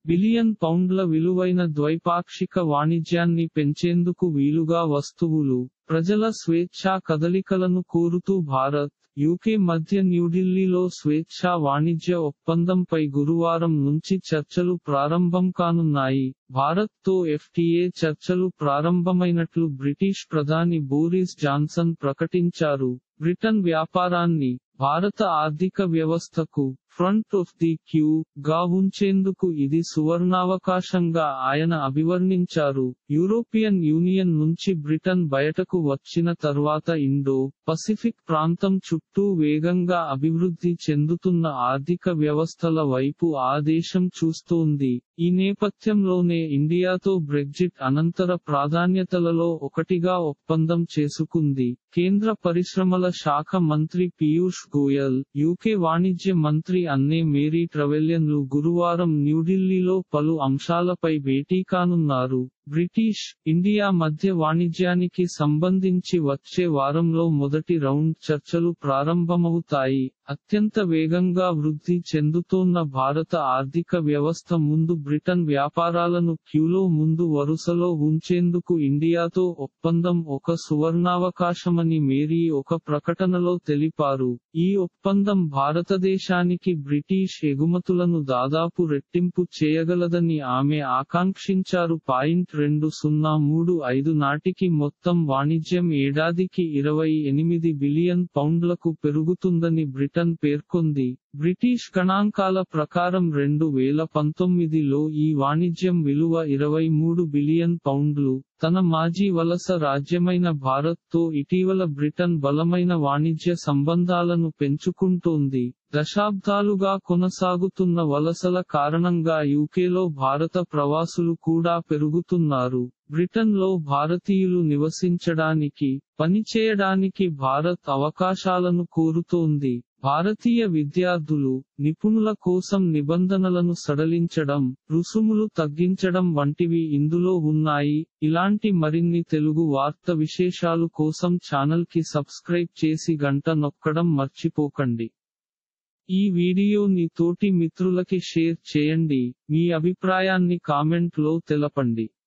billion పౌండ్ల విలువైన ద్వైపాక్షిక వాణిజ్యాన్ని పెంచేందుకు వీలుగా వస్తువులు ప్రజల స్వేచ్ఛా కదలికలను కోరుతూ భారత్ యూకే మధ్య న్యూఢిల్లీలో స్వేచ్ఛా వాణిజ్య ఒప్పందంపై గురువారం నుంచి చర్చలు ప్రారంభం కానున్నాయి భారత్ తో ఎఫ్టీఏ చర్చలు ప్రారంభమైనట్లు బ్రిటిష్ ప్రధాని బోరిస్ జాన్సన్ ప్రకటించారు బ్రిటన్ వ్యాపారాన్ని భారత ఆర్థిక వ్యవస్థకు ఫ్రంట్ ఆఫ్ ది క్యూ గా ఉంచేందుకు ఇది సువర్ణావకాశంగా ఆయన అభివర్ణించారు యూరోపియన్ యూనియన్ నుంచి బ్రిటన్ బయటకు వచ్చిన తర్వాత ఇండో పసిఫిక్ ప్రాంతం చుట్టూ వేగంగా అభివృద్ధి చెందుతున్న ఆర్థిక వ్యవస్థల వైపు ఆ దేశం చూస్తోంది ఈ నేపథ్యంలోనే ఇండియాతో బ్రెగ్జిట్ అనంతర ప్రాధాన్యతలలో ఒకటిగా ఒప్పందం చేసుకుంది కేంద్ర పరిశ్రమల శాఖ మంత్రి పీయూష్ గోయల్ యూకే వాణిజ్య మంత్రి అన్నే మేరీ ట్రవెలియన్లు గురువారం న్యూఢిల్లీలో పలు అంశాలపై భేటీ కానున్నారు బ్రిటిష్ ఇండియా మధ్య వాణిజ్యానికి సంబంధించి వచ్చే వారంలో మొదటి రౌండ్ చర్చలు ప్రారంభమవుతాయి అత్యంత వేగంగా వృద్ధి చెందుతోన్న భారత ఆర్థిక వ్యవస్థ ముందు బ్రిటన్ వ్యాపారాలను క్యూలో ముందు వరుసలో ఉంచేందుకు ఇండియాతో ఒప్పందం ఒక సువర్ణావకాశమని మేరీ ఒక ప్రకటనలో తెలిపారు ఈ ఒప్పందం భారతదేశానికి బ్రిటిష్ ఎగుమతులను దాదాపు రెట్టింపు చేయగలదని ఆమె ఆకాంక్షించారు పాయింట్ రెండు సున్నా మూడు ఐదు నాటికి మొత్తం వాణిజ్యం ఏడాదికి ఇరవై ఎనిమిది బిలియన్ పౌండ్లకు పెరుగుతుందని బ్రిటన్ పేర్కొంది బ్రిటిష్ గణాంకాల ప్రకారం రెండు వేల పంతొమ్మిదిలో ఈ వాణిజ్యం విలువ ఇరవై మూడు బిలియన్ పౌండ్లు తన మాజీ వలస రాజ్యమైన భారత్ తో ఇటీవల బ్రిటన్ బలమైన వాణిజ్య సంబంధాలను పెంచుకుంటోంది దశాబ్దాలుగా కొనసాగుతున్న వలసల కారణంగా యూకేలో భారత ప్రవాసులు కూడా పెరుగుతున్నారు బ్రిటన్ లో భారతీయులు నివసించడానికి పనిచేయడానికి భారత్ అవకాశాలను కోరుతోంది భారతీయ విద్యార్థులు నిపుణుల కోసం నిబంధనలను సడలించడం రుసుములు తగ్గించడం వంటివి ఇందులో ఉన్నాయి ఇలాంటి మరిన్ని తెలుగు వార్త విశేషాలు కోసం ఛానల్ కి సబ్స్క్రైబ్ చేసి గంట నొక్కడం మర్చిపోకండి ఈ వీడియోని తోటి మిత్రులకి షేర్ చేయండి మీ అభిప్రాయాన్ని కామెంట్ లో తెలపండి